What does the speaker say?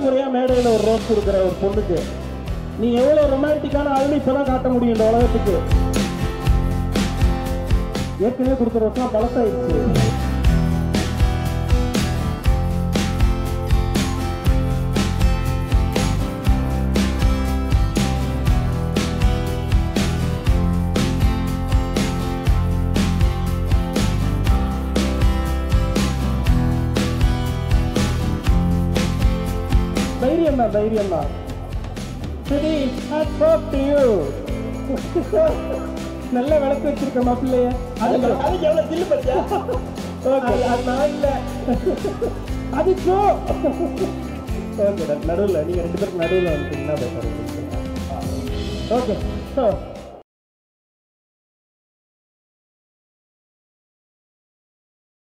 முறையா மேடையில ஒரு ரோஸ் கொடுக்குற ஒரு பொண்ணுக்கு நீ எவ்வளவு ரொமான்டிக்கான ஆளுன்னு இப்பதான் காட்ட முடியும் இந்த உலகத்துக்கு ஏற்கனவே கொடுத்த ரோஸ்லாம் பழசாயிடுச்சு தைரியம் தான் தைரியம் தான் சரி ஹேட்ஸ் ஆஃப் டு யூ நல்ல விளக்கு வச்சிருக்க மாப்பிள்ளைய அதுக்கு அதுக்கு எவ்வளவு தில்லு பத்தியா ஓகே அது நான் இல்ல அது ஷோ ஓகே நடுவில் நீங்கள் ரெண்டு பேருக்கு நடுவில் வந்துட்டீங்கன்னா பெட்டர் ஓகே ஸோ